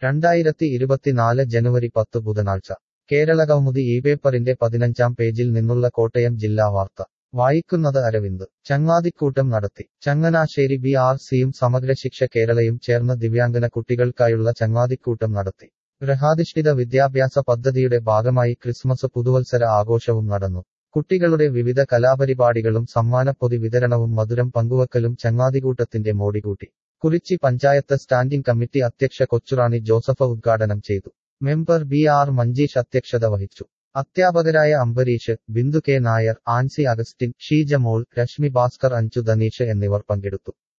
രണ്ടായിരത്തി ഇരുപത്തിനാല് ജനുവരി പത്ത് ബുധനാഴ്ച കേരളകൗമുദി ഈ പേപ്പറിന്റെ പതിനഞ്ചാം പേജിൽ നിന്നുള്ള കോട്ടയം ജില്ലാ വാർത്ത വായിക്കുന്നത് അരവിന്ദ് ചങ്ങാതിക്കൂട്ടം നടത്തി ചങ്ങനാശ്ശേരി ബി ആർ സിയും സമഗ്രശിക്ഷ കേരളയും ചേർന്ന് ദിവ്യാംഗന കുട്ടികൾക്കായുള്ള ചങ്ങാതിക്കൂട്ടം നടത്തി ഗൃഹാധിഷ്ഠിത വിദ്യാഭ്യാസ പദ്ധതിയുടെ ഭാഗമായി ക്രിസ്മസ് പുതുവത്സര ആഘോഷവും നടന്നു കുട്ടികളുടെ വിവിധ കലാപരിപാടികളും സമ്മാനപ്പൊതി വിതരണവും മധുരം പങ്കുവക്കലും ചങ്ങാതികൂട്ടത്തിന്റെ മോടികൂട്ടി കുറിച്ചി പഞ്ചായത്ത് സ്റ്റാൻഡിംഗ് കമ്മിറ്റി അധ്യക്ഷ കൊച്ചുറാണി ജോസഫ് ഉദ്ഘാടനം ചെയ്തു മെമ്പർ ബി ആർ മഞ്ജീഷ് അധ്യക്ഷത വഹിച്ചു അധ്യാപകരായ അംബരീഷ് ബിന്ദു കെ നായർ ആൻസി അഗസ്റ്റിൻ ഷീജ മോൾ രശ്മി ഭാസ്കർ അഞ്ചു ധനീഷ് എന്നിവർ പങ്കെടുത്തു